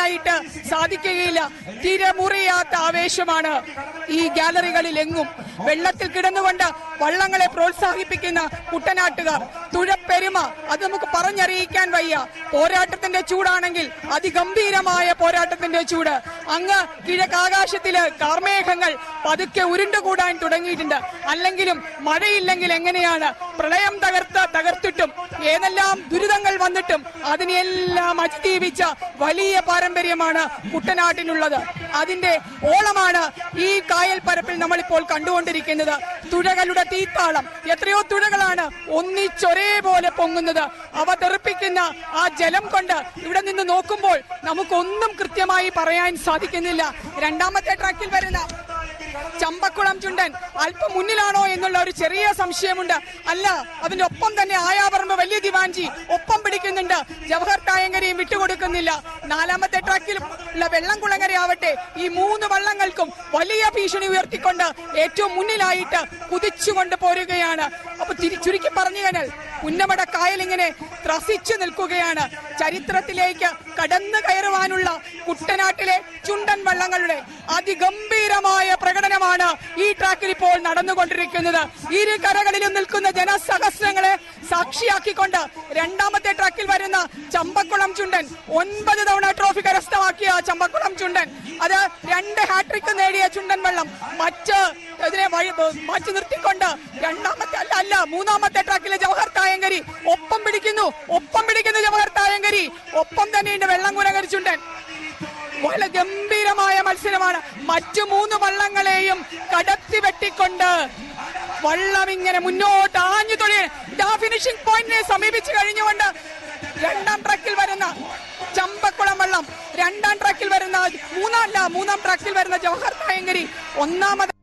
പറയാനായിട്ട് സാധിക്കുകയില്ല തിരമുറിയാത്ത ആവേശമാണ് ഈ ഗാലറികളിൽ എങ്ങും വെള്ളത്തിൽ കിടന്നുകൊണ്ട് വള്ളങ്ങളെ പ്രോത്സാഹിപ്പിക്കുന്ന കുട്ടനാട്ടുകാർ തുഴപ്പെരുമ അത് നമുക്ക് പറഞ്ഞറിയിക്കാൻ വയ്യ പോരാട്ടത്തിന്റെ ചൂടാണെങ്കിൽ അതിഗംഭീരമായ പോരാട്ടത്തിന്റെ ചൂട് അങ്ങ് കിഴക്കാകാശത്തില് കാർമേഘങ്ങൾ പതുക്കെ ഉരുണ്ടുകൂടാൻ തുടങ്ങിയിട്ടുണ്ട് അല്ലെങ്കിലും മഴയില്ലെങ്കിൽ എങ്ങനെയാണ് പ്രളയം തകർത്ത് തകർത്തിട്ടും ഏതെല്ലാം ദുരിതങ്ങൾ വന്നിട്ടും അതിനെല്ലാം അതിജീവിച്ച വലിയ പാരമ്പര്യമാണ് കുട്ടനാട്ടിനുള്ളത് അതിന്റെ ഓളമാണ് ഈ കായൽ പരപ്പിൽ നമ്മളിപ്പോൾ കണ്ടുകൊണ്ടിരിക്കുന്നത് തുഴകളുടെ തീത്താളം എത്രയോ തുഴകളാണ് ഒന്നിച്ചൊരേപോലെ പൊങ്ങുന്നത് അവ തെറിപ്പിക്കുന്ന ആ ജലം കൊണ്ട് ഇവിടെ നിന്ന് നോക്കുമ്പോൾ നമുക്കൊന്നും കൃത്യമായി പറയാൻ സാധിക്കുന്നില്ല രണ്ടാമത്തെ ട്രാക്കിൽ വരുന്ന ചമ്പക്കുളം ചുണ്ടൻ അല്പം മുന്നിലാണോ എന്നുള്ള ഒരു ചെറിയ സംശയമുണ്ട് അല്ല അതിന്റെ ഒപ്പം തന്നെ ആയാപറമ്പ് വലിയ ദിവാൻജി ഒപ്പം പിടിക്കുന്നുണ്ട് ജവഹർ തായങ്കരയും വിട്ടുകൊടുക്കുന്നില്ല നാലാമത്തെ ട്രാക്കിൽ ഉള്ള വെള്ളംകുളങ്ങര ആവട്ടെ ഈ മൂന്ന് വള്ളങ്ങൾക്കും വലിയ ഭീഷണി ഉയർത്തിക്കൊണ്ട് ഏറ്റവും മുന്നിലായിട്ട് കുതിച്ചുകൊണ്ട് പോരുകയാണ് അപ്പൊ തിരി- ചുരുക്കി പറഞ്ഞു കഴിഞ്ഞാൽ പുന്നമട കായൽ ഇങ്ങനെ ത്രസിച്ചു നിൽക്കുകയാണ് ചരിത്രത്തിലേക്ക് കടന്നു കയറുവാനുള്ള കുട്ടനാട്ടിലെ ചുണ്ടൻ വള്ളങ്ങളുടെ അതിഗംഭീരമായ പ്രകടനമാണ് ഈ ട്രാക്കിൽ ഇപ്പോൾ നടന്നുകൊണ്ടിരിക്കുന്നത് ഇരു കരകളിലും നിൽക്കുന്ന ജനസഹസ്രങ്ങളെ സാക്ഷിയാക്കിക്കൊണ്ട് രണ്ടാമത്തെ ട്രാക്കിൽ വരുന്ന ചമ്പക്കുളം ചുണ്ടൻ ഒൻപത് തവണ ട്രോഫി കരസ്ഥമാക്കിയ ചമ്പക്കുളം ചുണ്ടൻ അത് രണ്ട് ഹാട്രിക് നേടിയ ചുണ്ടൻ വെള്ളം മറ്റ് ഇതിനെ വഴി മാറ്റി നിർത്തിക്കൊണ്ട് രണ്ടാമത്തെ അല്ല അല്ല മൂന്നാമത്തെ ട്രാക്കിലെ ജവഹർ തായങ്കരി ഒപ്പം പിടിക്കുന്നു ഒപ്പം പിടിക്കുന്നു ജവഹർ തായങ്കരി ഒപ്പം തന്നെയുണ്ട് വെള്ളം കുരങ്ങരി ചുണ്ടൻ വളരെ ഗംഭീരമായ മത്സരമാണ് മറ്റു മൂന്ന് വള്ളങ്ങളെയും കടത്തി വെട്ടിക്കൊണ്ട് വള്ളം ഇങ്ങനെ മുന്നോട്ട് ആഞ്ഞു തൊഴിൽ ഇതാ ഫിനിഷിംഗ് പോയിന്റിനെ സമീപിച്ചു കഴിഞ്ഞുകൊണ്ട് രണ്ടാം ട്രാക്കിൽ വരുന്ന ചമ്പക്കുളം വള്ളം രണ്ടാം ട്രാക്കിൽ വരുന്ന മൂന്നാം അല്ല മൂന്നാം ട്രാക്കിൽ വരുന്ന ജവഹർ തായങ്കരി ഒന്നാമത്